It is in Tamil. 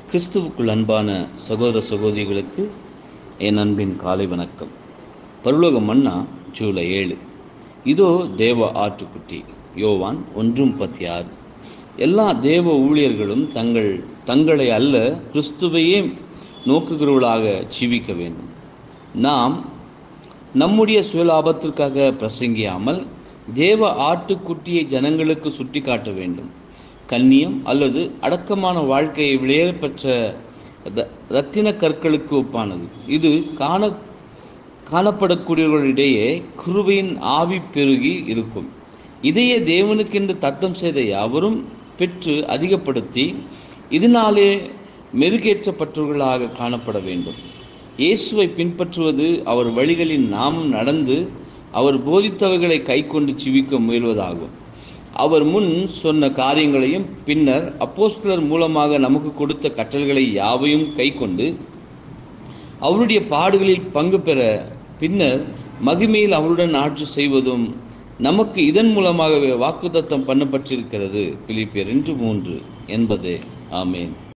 கிறிஸ்துவுக்குள் அன்பான சகோதர சகோதரிகளுக்கு என் அன்பின் காலை வணக்கம் பரலோக மன்னா ஜூலை ஏழு இதோ தேவ ஆட்டுக்குட்டி யோவான் ஒன்றும் பத்தி ஆறு எல்லா தேவ ஊழியர்களும் தங்கள் தங்களை அல்ல கிறிஸ்துவையே நோக்குகிறவர்களாக ஜீவிக்க வேண்டும் நாம் நம்முடைய சுயலாபத்திற்காக பிரசங்கியாமல் தேவ ஆட்டுக்குட்டியை ஜனங்களுக்கு சுட்டி காட்ட வேண்டும் கண்ணியம் அல்லது அடக்கமான வாழ்க்கையை விளையப்பெற்ற இரத்தின கற்களுக்கு ஒப்பானது இது காண காணப்படக்கூடியவர்களிடையே குருவையின் ஆவி பெருகி இருக்கும் இதையே தேவனுக்கென்று தத்தம் செய்த யாவரும் பெற்று அதிகப்படுத்தி இதனாலே மெருகேற்றப்பட்டவர்களாக காணப்பட வேண்டும் இயேசுவை பின்பற்றுவது அவர் வழிகளில் நாமும் நடந்து அவர் போதித்தவைகளை கை கொண்டு சிவிக்க முயல்வதாகும் அவர் முன் சொன்ன காரியங்களையும் பின்னர் அப்போஸ்தலர் மூலமாக நமக்கு கொடுத்த கற்றல்களை யாவையும் கை கொண்டு அவருடைய பாடுகளில் பங்கு பெற பின்னர் மகிமையில் அவருடன் ஆட்சி செய்வதும் நமக்கு இதன் மூலமாகவே வாக்குத்தத்தம் பண்ணப்பட்டிருக்கிறது பிலிப்பியர் ரெண்டு மூன்று என்பதே ஆமேன்